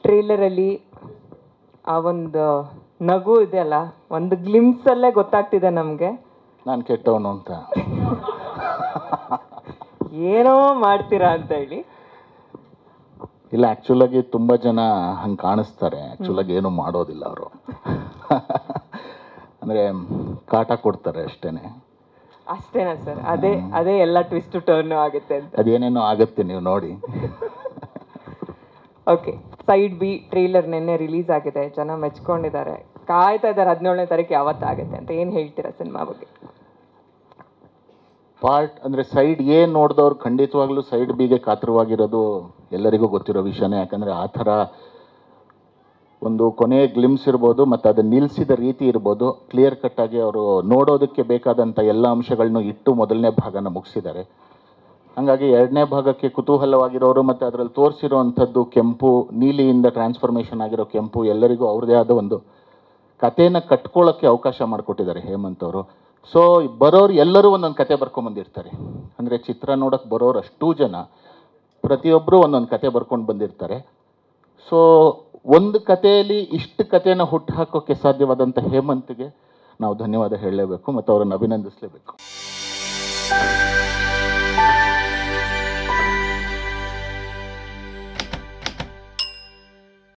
ಟ್ರೇಲರಲ್ಲಿ ಆ ಒಂದು ನಗು ಇದೆಯಲ್ಲ ಒಂದು ಗ್ಲಿಮ್ಸಲ್ಲೇ ಗೊತ್ತಾಗ್ತಿದೆ ನಮಗೆ ನಾನು ಕೆಟ್ಟವನು ಅಂತ ಏನೋ ಮಾಡ್ತೀರಾ ಅಂತ ಹೇಳಿ ಇಲ್ಲ ಆ್ಯಕ್ಚುಲಾಗಿ ತುಂಬ ಜನ ಹಂಗೆ ಕಾಣಿಸ್ತಾರೆ ಆ್ಯಕ್ಚುಲಾಗಿ ಏನು ಮಾಡೋದಿಲ್ಲ ಅವರು ಅಂದರೆ ಕಾಟ ಕೊಡ್ತಾರೆ ಅಷ್ಟೇ ಅಷ್ಟೇನಾ ಸರ್ ಅದೇ ಅದೇ ಎಲ್ಲ ಟ್ವಿಸ್ಟ್ ಟರ್ನ್ ಆಗುತ್ತೆ ಅಂತ ಅದೇನೇನೋ ಆಗುತ್ತೆ ನೀವು ನೋಡಿ ಓಕೆ ಸೈಡ್ ಬಿ ಟ್ರೇಲರ್ ನಿನ್ನೆ ರಿಲೀಸ್ ಆಗಿದೆ ಜನ ಮೆಚ್ಕೊಂಡಿದ್ದಾರೆ ಕಾಯ್ತಾ ಇದ್ದಾರೆ ಹದಿನೇಳನೇ ತಾರೀಕು ಯಾವತ್ತಾಗುತ್ತೆ ಅಂತ ಏನು ಹೇಳ್ತೀರಾ ಸಿನಿಮಾ ಬಗ್ಗೆ ಪಾರ್ಟ್ ಅಂದರೆ ಸೈಡ್ ಎ ನೋಡಿದವ್ರು ಖಂಡಿತವಾಗ್ಲೂ ಸೈಡ್ ಬಿಗೆ ಕಾತರವಾಗಿರೋದು ಎಲ್ಲರಿಗೂ ಗೊತ್ತಿರೋ ವಿಷಯನೇ ಯಾಕಂದರೆ ಆ ಥರ ಒಂದು ಕೊನೆಯ ಗ್ಲಿಮ್ಸ್ ಇರ್ಬೋದು ಮತ್ತು ಅದನ್ನು ನಿಲ್ಲಿಸಿದ ರೀತಿ ಇರ್ಬೋದು ಕ್ಲಿಯರ್ ಕಟ್ಟಾಗಿ ಅವರು ನೋಡೋದಕ್ಕೆ ಬೇಕಾದಂಥ ಎಲ್ಲ ಅಂಶಗಳನ್ನು ಇಟ್ಟು ಮೊದಲನೇ ಭಾಗನ ಮುಗಿಸಿದ್ದಾರೆ ಹಾಗಾಗಿ ಎರಡನೇ ಭಾಗಕ್ಕೆ ಕುತೂಹಲವಾಗಿರೋರು ಮತ್ತು ಅದರಲ್ಲಿ ತೋರಿಸಿರೋವಂಥದ್ದು ಕೆಂಪು ನೀಲಿಯಿಂದ ಟ್ರಾನ್ಸ್ಫಾರ್ಮೇಷನ್ ಆಗಿರೋ ಕೆಂಪು ಎಲ್ಲರಿಗೂ ಅವ್ರದ್ದೇ ಆದ ಒಂದು ಕಥೆನ ಕಟ್ಕೊಳ್ಳೋಕ್ಕೆ ಅವಕಾಶ ಮಾಡಿಕೊಟ್ಟಿದ್ದಾರೆ ಹೇಮಂತ್ ಅವರು ಸೊ ಬರೋರು ಎಲ್ಲರೂ ಒಂದೊಂದು ಕತೆ ಬರ್ಕೊಂಬಂದಿರ್ತಾರೆ ಅಂದರೆ ಚಿತ್ರ ನೋಡೋಕ್ಕೆ ಬರೋರು ಅಷ್ಟೂ ಜನ ಪ್ರತಿಯೊಬ್ಬರು ಒಂದೊಂದು ಕತೆ ಬರ್ಕೊಂಡು ಬಂದಿರ್ತಾರೆ ಸೊ ಒಂದು ಕಥೆಯಲ್ಲಿ ಇಷ್ಟು ಕಥೆನ ಹುಟ್ಟು ಹಾಕೋಕ್ಕೆ ಸಾಧ್ಯವಾದಂಥ ಹೇಮಂತ್ಗೆ ನಾವು ಧನ್ಯವಾದ ಹೇಳಲೇಬೇಕು ಮತ್ತು ಅವರನ್ನು ಅಭಿನಂದಿಸಲೇಬೇಕು